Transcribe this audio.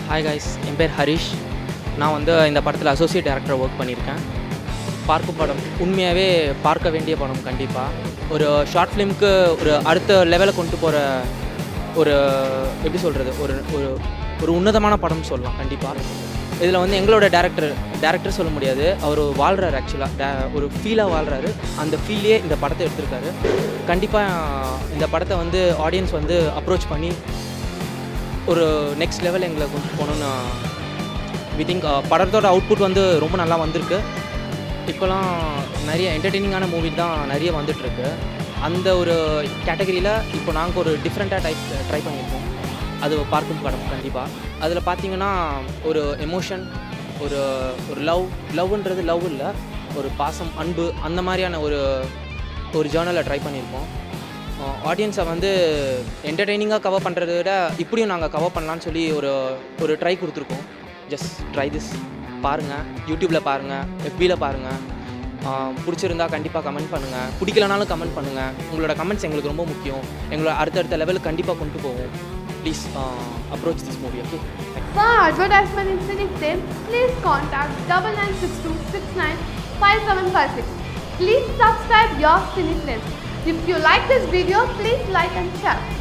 Hi guys என் பேர் ஹரிஷ் நான் வந்து இந்த படத்தில் அசோசியேட் டேரக்டர் ஒர்க் பண்ணியிருக்கேன் பார்க்கும் படம் உண்மையாகவே பார்க்க வேண்டிய படம் கண்டிப்பாக ஒரு ஷார்ட் ஃபிலிம்க்கு ஒரு அடுத்த லெவலை கொண்டு போகிற ஒரு எப்படி சொல்கிறது ஒரு ஒரு ஒரு உன்னதமான படம் சொல்லலாம் கண்டிப்பாக இதில் வந்து எங்களோட டேரக்டர் டேரக்டர் சொல்ல முடியாது அவர் வாழ்கிறாரு ஆக்சுவலாக ஒரு ஃபீலாக வாழ்கிறாரு அந்த ஃபீல்லே இந்த படத்தை எடுத்திருக்காரு கண்டிப்பாக இந்த படத்தை வந்து ஆடியன்ஸ் வந்து அப்ரோச் பண்ணி ஒரு நெக்ஸ்ட் லெவல் எங்களை கொண்டு போகணுன்னு வி திங்க் படத்தோட அவுட்புட் வந்து ரொம்ப நல்லா வந்திருக்கு இப்போலாம் நிறைய என்டர்டெய்னிங்கான மூவி தான் நிறைய வந்துட்டுருக்கு அந்த ஒரு கேட்டகரியில் இப்போ நாங்கள் ஒரு டிஃப்ரெண்ட்டாக டைப் ட்ரை பண்ணியிருக்கோம் அது பார்க்கும் படம் கண்டிப்பாக அதில் பார்த்தீங்கன்னா ஒரு எமோஷன் ஒரு ஒரு லவ் லவ்ன்றது லவ் இல்லை ஒரு பாசம் அன்பு அந்த மாதிரியான ஒரு ஒரு ஜேர்னலை ட்ரை பண்ணியிருக்கோம் ஆடியன்ஸை வந்து என்டர்டெய்னிங்காக கவர் பண்ணுறத விட இப்படியும் நாங்கள் கவர் பண்ணலான்னு சொல்லி ஒரு ஒரு ட்ரை கொடுத்துருக்கோம் ஜஸ்ட் ட்ரை திஸ் பாருங்கள் யூடியூப்பில் பாருங்கள் எஃபியில் பாருங்கள் பிடிச்சிருந்தா கண்டிப்பாக கமெண்ட் பண்ணுங்கள் பிடிக்கலனாலும் கமெண்ட் பண்ணுங்கள் உங்களோட கமெண்ட்ஸ் எங்களுக்கு ரொம்ப முக்கியம் எங்களோட அடுத்தடுத்த லெவலுக்கு கண்டிப்பாக கொண்டு போவோம் please approach this movie okay For advertisement in Cinefilm, please contact double nine six two six nine five seven five six. Please subscribe your Cinefilm. If you like this video, please like and share.